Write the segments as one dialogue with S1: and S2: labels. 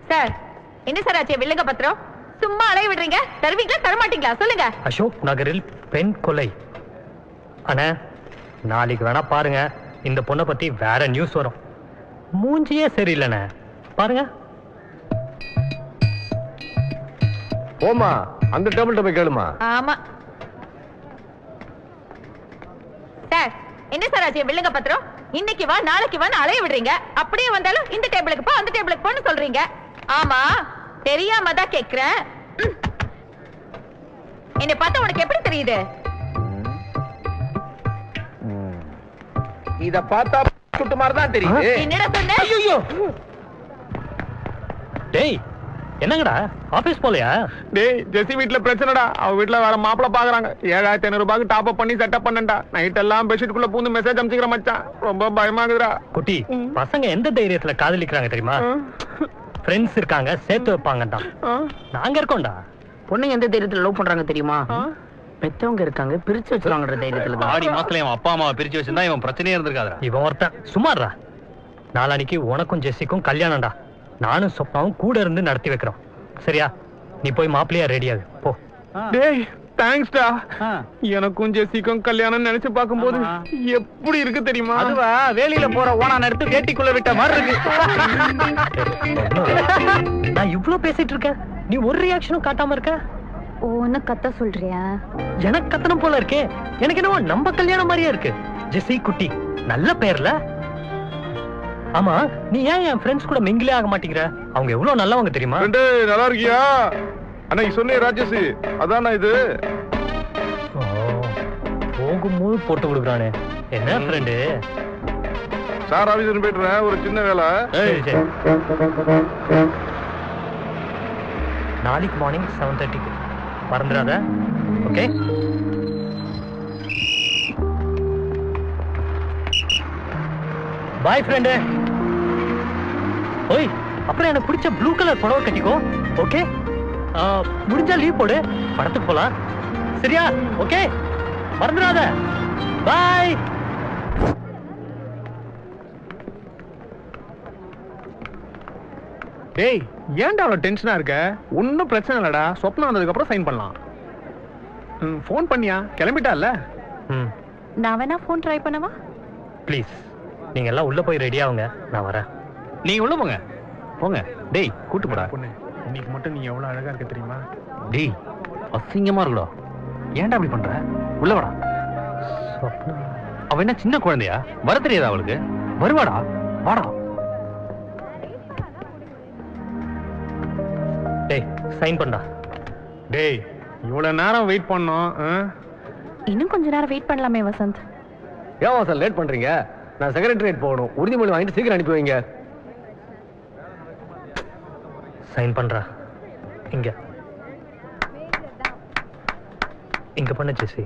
S1: Sir என்ன sir ஆச்சு வில்லுங்க பத்திரம் சும்மா அலைய விடுறீங்க தருவீங்களா தரமாட்டீங்களா சொல்லுங்க
S2: அசோக் நகரில் பெண் கொலை அண்ணா நாளைக்கு வேணா பாருங்க இந்த பொண்ணை பத்தி வேற நியூஸ் வரும் மூஞ்சியே சரியில்லைண்ணே பாருங்க
S3: போமா அந்த டேபிள்கிட்ட போய் கேளுமா
S1: ஆமா சார் என்ன சார் ஆச்சு வில்லுங்க பத்திரம் இன்னைக்கு வா நாளைக்கு வான்னு அலைய விடுறீங்க அப்படியே வந்தாலும் இந்த டேபிளுக்கு போ அந்த டேபிளுக்கு போன்னு சொல்றீங்க ஆமா தெரியாம தான் கேக்குறேன் ம். என்னை பார்த்தா உனக்கு எப்படி தெரியுது
S3: இத பார்த்தா சுட்டு மாதிரி தான் தெரியுது
S1: என்னடா சொன்ன
S2: டேய் என்னங்கடா ஆபீஸ் போலையா
S4: டேய் ஜெசி வீட்ல பிரச்சனைடா அவ வீட்ல வேற மாப்பிள பாக்குறாங்க ஏழாயிரத்தி ஐநூறு ரூபாய்க்கு டாப் அப் பண்ணி செட்டப் பண்ணேன்டா நைட் எல்லாம் பெட்ஷீட் குள்ள பூந்து மெசேஜ் அனுப்பிச்சுக்கிற மச்சான் ரொம்ப பயமாகுதுடா
S2: குட்டி பசங்க எந்த தைரியத்துல காதலிக்கிறாங்க தெரியுமா ஃப்ரெண்ட்ஸ் இருக்காங்க சேர்த்து வைப்பாங்கடா நாங்க இருக்கோம்டா
S5: பொண்ணுங்க எந்த தைரியத்துல லவ் பண்றாங்க தெரியுமா பெத்தவங்க இருக்காங்க பிரிச்சு வச்சிருவாங்கன்ற தைரியத்துல தான்
S6: ஆடி மாசத்துல இவன் அப்பா அம்மாவை பிரிச்சு வச்சிருந்தா இவன் பிரச்சனையே இருந்திருக்காதுடா
S2: இவன் ஒருத்தன் சுமார்ரா நாளானிக்கு உனக்கும் ஜெஸ்ஸிக்கும் கல்யாணம்டா நானும் சொப்னாவும் கூட இருந்து நடத்தி வைக்கிறோம் சரியா நீ போய் மாப்பிள்ளையா ரெடியாகு போ
S4: டேய் தேங்க்ஸ்டா எனக்கும் ஜெசிக்கும் கல்யாணம் நினைச்சு பார்க்கும்போது எப்படி இருக்கு தெரியுமா
S6: அதுவா வேலியில போற ஓனா எடுத்து வேட்டிக்குள்ள விட்ட மாதிரி இருக்கு
S2: நான் இவ்ளோ பேசிட்டு இருக்கேன் நீ ஒரு ரியாக்ஷனும் காட்டாம இருக்க
S1: ஒன்னு கத்த சொல்றியா
S2: எனக்கு கத்தனம் போல இருக்கே எனக்கு என்னவோ நம்ம கல்யாணம் மாதிரியே இருக்கு ஜெசி குட்டி நல்ல பேர்ல ஆமா நீ ஏன் என் ஃப்ரெண்ட்ஸ் கூட மிங்கிலே ஆக மாட்டேங்கிற அவங்க எவ்வளவு நல்லவங்க தெரியுமா
S3: ரெண்டு நல்லா இருக்கியா அன்னைக்கு சொன்னே ராஜேஷ் அதானா இது
S2: ஓ, போகும்போது போட்டு கொடுக்குறானே என்ன ஃப்ரெண்டு
S3: சார் ஆபீஸ் போயிட்டுறேன் ஒரு சின்ன வேலை
S2: சரி சரி நாளைக்கு மார்னிங் செவன் தேர்ட்டிக்கு மறந்துடாத ஓகே பாய் ஃப்ரெண்டு ஓய் அப்புறம் எனக்கு பிடிச்ச ப்ளூ கலர் புடவை கட்டிக்கோ ஓகே முடிஞ்சா லீவ் போடு படத்துக்கு போலாம் சரியா ஓகே மறந்துடாத பாய்
S4: டேய் ஏன்டா அவ்வளவு டென்ஷனா இருக்க ஒன்னும் பிரச்சனை இல்லடா சொப்னம் வந்ததுக்கு அப்புறம் சைன் பண்ணலாம் ஃபோன் பண்ணியா கிளம்பிட்டால
S2: ம்
S1: நான் வேணா போன் ட்ரை பண்ணவா
S2: ப்ளீஸ் நீங்க எல்லாம் உள்ள போய் ரெடி ஆகுங்க நான் வரேன்
S6: நீங்க உள்ள போங்க போங்க டேய் கூட்டு போடா
S4: பொண்ணு இன்னைக்கு மட்டும் நீ எவ்வளவு அழகா இருக்க தெரியுமா
S6: டேய் அசிங்கமா இருக்குடா ஏன்டா அப்படி பண்ற உள்ள வாடா
S2: சொப்னா
S6: அவ என்ன சின்ன குழந்தையா வர தெரியாதா அவளுக்கு வருவாடா வாடா
S2: டேய் சைன் பண்ணா
S4: டேய் இவ்வளவு நேரம் வெயிட் பண்ணோம் ஆ?
S1: இன்னும் கொஞ்ச நேரம் வெயிட் பண்ணலாமே வசந்த்
S3: ஏன் சார் லேட் பண்றீங்க நான் செக்ரட்டரியேட் போகணும் உறுதிமொழி வாங்கிட்டு சீக்கிரம் அனுப்பி வைங்க
S2: சைன் பண்றா இங்க இங்க பண்ண ஜெசி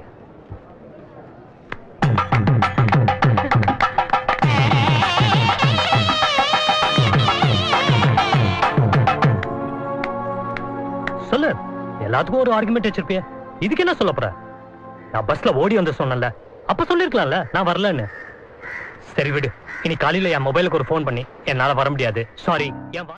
S2: சொல்லு எல்லாத்துக்கும் ஒரு ஆர்குமெண்ட் வச்சிருப்பிய இதுக்கு என்ன சொல்ல போற நான் பஸ்ல ஓடி வந்து சொன்னேன்ல அப்ப சொல்லிருக்கலாம்ல நான் வரலன்னு சரி விடு இனி காலையில என் மொபைலுக்கு ஒரு ஃபோன் பண்ணி என்னால வர முடியாது சாரி என்